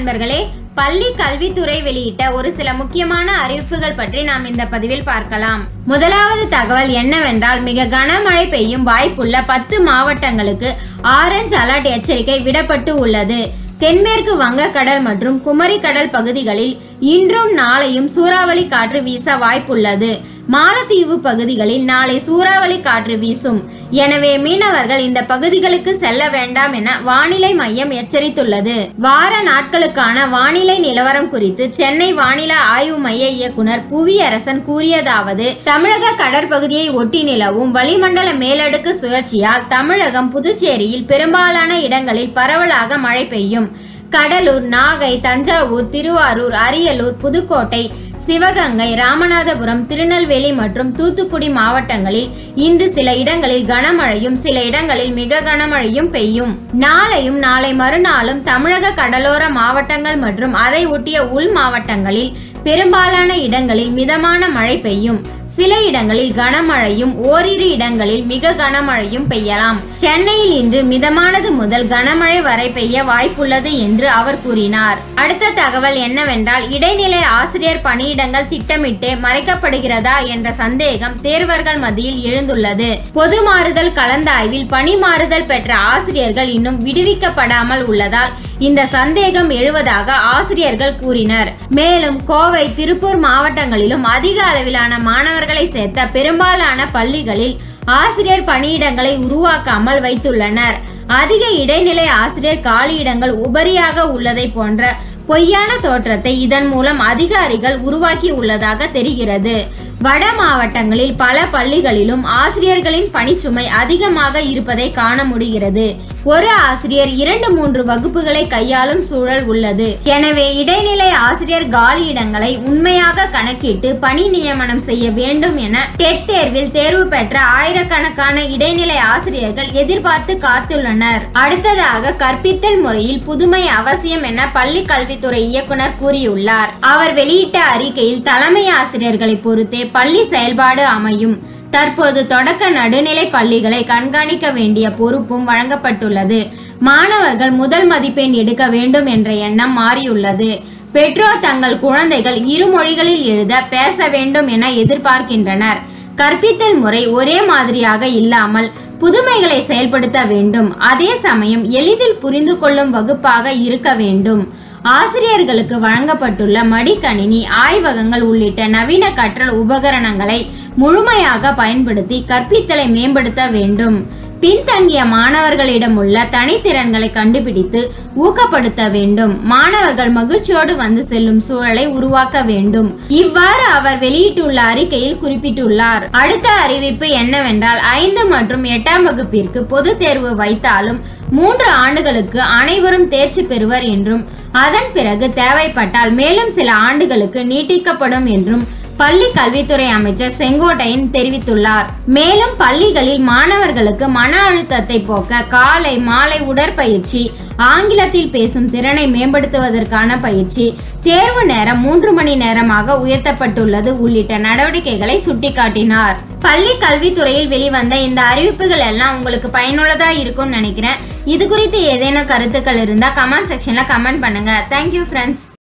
நண்பர்களே பள்ளி கல்வித்துறை வெளியிட்ட ஒரு சில முக்கியமான அறிவிப்புகள் பற்றி நாம் இந்த பதிவில் பார்க்கலாம் முதலாவது தகவல் என்னவென்றால் மிக கனமழை பெய்யும் வாய்ப்புள்ள பத்து மாவட்டங்களுக்கு ஆரஞ்சு அலர்ட் எச்சரிக்கை விடப்பட்டு உள்ளது தென்மேற்கு வங்கக்கடல் மற்றும் குமரி கடல் பகுதிகளில் இன்றும் நாளையும் சூறாவளி காற்று வீச வாய்ப்புள்ளது மாலத்தீவு பகுதிகளில் நாளை சூறாவளி காற்று வீசும் எனவே மீனவர்கள் இந்த பகுதிகளுக்கு செல்ல வேண்டாம் என வானிலை மையம் எச்சரித்துள்ளது வார நாட்களுக்கான வானிலை நிலவரம் குறித்து சென்னை வானிலை ஆய்வு மைய இயக்குனர் புவியரசன் கூறியதாவது தமிழக கடற்பகுதியை ஒட்டி நிலவும் வளிமண்டல மேலடுக்கு சுழற்சியால் தமிழகம் புதுச்சேரியில் பெரும்பாலான இடங்களில் பரவலாக மழை பெய்யும் கடலூர் நாகை தஞ்சாவூர் திருவாரூர் அரியலூர் புதுக்கோட்டை சிவகங்கை ராமநாதபுரம் திருநெல்வேலி மற்றும் தூத்துக்குடி மாவட்டங்களில் இன்று சில இடங்களில் கனமழையும் சில இடங்களில் மிக கனமழையும் பெய்யும் நாளையும் நாளை மறுநாளும் தமிழக கடலோர மாவட்டங்கள் மற்றும் அதை ஒட்டிய உள் மாவட்டங்களில் பெரும்பாலான இடங்களில் மிதமான மழை பெய்யும் சில இடங்களில் கனமழையும் ஓரிரு இடங்களில் மிக கனமழையும் பெய்யலாம் சென்னையில் இன்று மிதமானது முதல் கனமழை வரை பெய்ய வாய்ப்புள்ளது என்று அவர் கூறினார் அடுத்த தகவல் என்னவென்றால் இடைநிலை ஆசிரியர் பணியிடங்கள் திட்டமிட்டு மறைக்கப்படுகிறதா என்ற சந்தேகம் தேர்வர்கள் மத்தியில் எழுந்துள்ளது பொது மாறுதல் கலந்தாய்வில் பணி மாறுதல் பெற்ற ஆசிரியர்கள் இன்னும் விடுவிக்கப்படாமல் உள்ளதால் இந்த சந்தேகம் எழுவதாக ஆசிரியர்கள் கூறினர் மேலும் கோவை திருப்பூர் மாவட்டங்களிலும் அதிக அளவிலான மாணவர்களை சேர்த்த பெரும்பாலான பள்ளிகளில் ஆசிரியர் பணியிடங்களை உருவாக்காமல் வைத்துள்ளனர் அதிக இடைநிலை ஆசிரியர் காலியிடங்கள் உபரியாக உள்ளதை போன்ற பொய்யான தோற்றத்தை இதன் மூலம் அதிகாரிகள் உருவாக்கி உள்ளதாக தெரிகிறது வட மாவட்டங்களில் பல பள்ளிகளிலும் ஆசிரியர்களின் பணிச்சுமை அதிகமாக இருப்பதை காண முடிகிறது ஒரு ஆசிரியர் இரண்டு மூன்று வகுப்புகளை கையாளும் சூழல் உள்ளது எனவே இடைநிலை ஆசிரியர் காலியிடங்களை உண்மையாக கணக்கிட்டு பணி நியமனம் செய்ய வேண்டும் என டெட் தேர்வில் தேர்வு பெற்ற ஆயிரக்கணக்கான இடைநிலை ஆசிரியர்கள் எதிர்பார்த்து காத்துள்ளனர் அடுத்ததாக கற்பித்தல் முறையில் புதுமை அவசியம் என பள்ளி கல்வித்துறை இயக்குனர் கூறியுள்ளார் அவர் வெளியிட்ட அறிக்கையில் தலைமை ஆசிரியர்களை பொறுத்தே பள்ளி செயல்பாடு அமையும் தற்போது தொடக்க நடுநிலை பள்ளிகளை கண்காணிக்க வேண்டிய பொறுப்பும் வழங்கப்பட்டுள்ளது மாணவர்கள் முதல் மதிப்பெண் எடுக்க வேண்டும் என்ற எண்ணம் மாறியுள்ளது பெற்றோர் தங்கள் குழந்தைகள் இரு மொழிகளில் எழுத பேச வேண்டும் என எதிர்பார்க்கின்றனர் கற்பித்தல் முறை ஒரே மாதிரியாக இல்லாமல் புதுமைகளை செயல்படுத்த வேண்டும் அதே சமயம் எளிதில் புரிந்து கொள்ளும் வகுப்பாக இருக்க வேண்டும் ஆசிரியர்களுக்கு வழங்கப்பட்டுள்ள மடிக்கணினி ஆய்வகங்கள் உள்ளிட்ட நவீன கற்றல் உபகரணங்களை முழுமையாக பயன்படுத்தி கற்பித்தலை மேம்படுத்த வேண்டும் பின்தங்கிய மாணவர்களிடம் உள்ள தனித்திறன்களை கண்டுபிடித்து ஊக்கப்படுத்த வேண்டும் மாணவர்கள் மகிழ்ச்சியோடு வந்து செல்லும் சூழலை உருவாக்க வேண்டும் இவ்வாறு அவர் வெளியிட்டுள்ள அறிக்கையில் குறிப்பிட்டுள்ளார் அடுத்த அறிவிப்பு என்னவென்றால் ஐந்து மற்றும் எட்டாம் வகுப்பிற்கு பொது தேர்வு வைத்தாலும் மூன்று ஆண்டுகளுக்கு அனைவரும் தேர்ச்சி பெறுவர் என்றும் அதன் பிறகு தேவைப்பட்டால் மேலும் சில ஆண்டுகளுக்கு நீட்டிக்கப்படும் என்றும் பள்ளி கல்வித்துறை அமைச்சர் செங்கோட்டையன் தெரிவித்துள்ளார் மேலும் பள்ளிகளில் மாணவர்களுக்கு மன அழுத்தத்தை போக்க காலை மாலை உடற்பயிற்சி ஆங்கிலத்தில் பேசும் திறனை மேம்படுத்துவதற்கான பயிற்சி தேர்வு நேரம் மூன்று மணி நேரமாக உயர்த்தப்பட்டுள்ளது உள்ளிட்ட நடவடிக்கைகளை சுட்டிக்காட்டினார் பள்ளி கல்வித்துறையில் வெளிவந்த இந்த அறிவிப்புகள் எல்லாம் உங்களுக்கு பயனுள்ளதா இருக்கும்னு நினைக்கிறேன் இது குறித்து ஏதேனும் கருத்துக்கள் இருந்தா கமெண்ட் செக்ஷன்ல கமெண்ட் பண்ணுங்க தேங்க்யூ ஃப்ரெண்ட்ஸ்